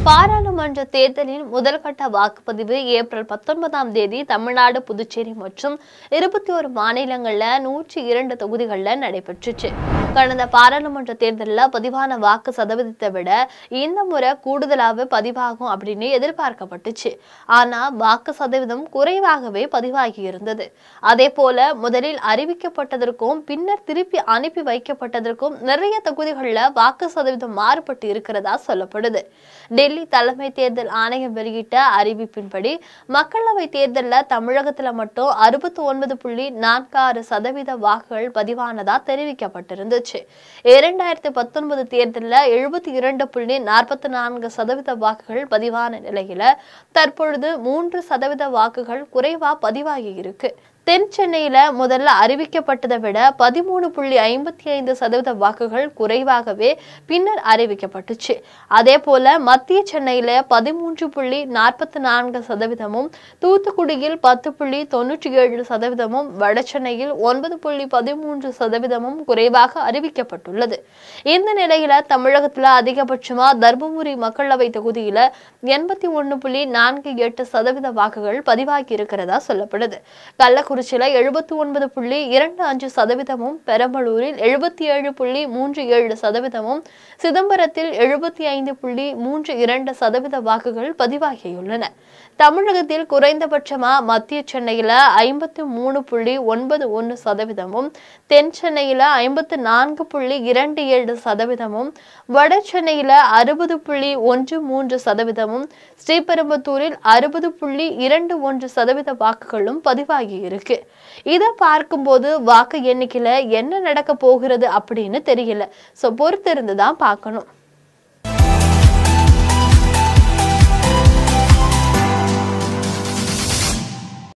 பாராளுமன்ற தேர்தலின் முதல்கட்ட வாக்குப்பதிவு ஏப்ரல் பத்தொன்பதாம் தேதி தமிழ்நாடு புதுச்சேரி மற்றும் இருபத்தி ஒரு மாநிலங்கள்ல நூற்றி இரண்டு தொகுதிகளில் நடைபெற்றுச்சு கடந்த பாராளுமன்ற தேர்தலில் பதிவான வாக்கு சதவீதத்தை விட இந்த முறை கூடுதலாக பதிவாகும் அப்படின்னு எதிர்பார்க்கப்பட்டுச்சு ஆனா வாக்கு சதவீதம் குறைவாகவே பதிவாகி இருந்தது அதே போல முதலில் அறிவிக்கப்பட்டதற்கும் பின்னர் திருப்பி அனுப்பி வைக்கப்பட்டதற்கும் நிறைய தொகுதிகளில் வாக்கு சதவீதம் மாறுபட்டு இருக்கிறதா சொல்லப்படுது டெல்லி தலைமை தேர்தல் ஆணையம் வெளியிட்ட அறிவிப்பின்படி மக்களவை தேர்தலில் தமிழகத்துல மட்டும் அறுபத்தி ஒன்பது புள்ளி நான்கு ஆறு சதவீத வாக்குகள் பதிவானதா தெரிவிக்கப்பட்டிருந்துச்சு இரண்டாயிரத்தி பத்தொன்பது தேர்தலில் எழுபத்தி இரண்டு புள்ளி நாற்பத்தி நான்கு சதவீத வாக்குகள் பதிவான நிலையில தற்பொழுது மூன்று சதவீத வாக்குகள் குறைவா பதிவாகி இருக்கு தென் சென்னையில முதல்ல அறிவிக்கப்பட்டதை விட பதிமூணு புள்ளி ஐம்பத்தி ஐந்து சதவீத வாக்குகள் குறைவாகவே பின்னர் அறிவிக்கப்பட்டுச்சு அதே போல மத்திய சென்னையில பதிமூன்று புள்ளி நாற்பத்தி நான்கு சதவீதமும் தூத்துக்குடியில் பத்து புள்ளி தொண்ணூற்றி ஏழு சதவீதமும் வட சென்னையில் ஒன்பது புள்ளி பதிமூன்று சதவீதமும் குறைவாக அறிவிக்கப்பட்டுள்ளது இந்த நிலையில தமிழகத்துல அதிகபட்சமா தர்மபுரி மக்களவை தொகுதியில எண்பத்தி ஒண்ணு புள்ளி நான்கு எட்டு சதவீத வாக்குகள் பதிவாகி இருக்கிறதா சொல்லப்படுது கள்ளக்குறிச்சியில எழுபத்தி ஒன்பது புள்ளி இரண்டு அஞ்சு சதவீதமும் பெரம்பலூரில் எழுபத்தி ஏழு புள்ளி மூன்று ஏழு சதவீதமும் சிதம்பரத்தில் எழுபத்தி ஐந்து புள்ளி மூன்று இரண்டு சதவீத வாக்குகள் பதிவாகியுள்ளன தமிழகத்தில் குறைந்தபட்சமா மத்திய சென்னையில ஐம்பத்தி மூணு புள்ளி ஒன்பது ஒன்று சதவீதமும் தென் சென்னையில ஐம்பத்தி நான்கு புள்ளி இரண்டு ஏழு சதவீதமும் வட சென்னையில அறுபது புள்ளி ஒன்று மூன்று சதவீதமும் ஸ்ரீபெரும்புத்தூரில் அறுபது புள்ளி இரண்டு ஒன்று சதவீத வாக்குகளும் பதிவாகி இருக்கு இதை பார்க்கும்போது வாக்கு எண்ணிக்கையில என்ன நடக்க போகிறது அப்படின்னு தெரியல சோ பொறுத்திருந்து தான் பார்க்கணும்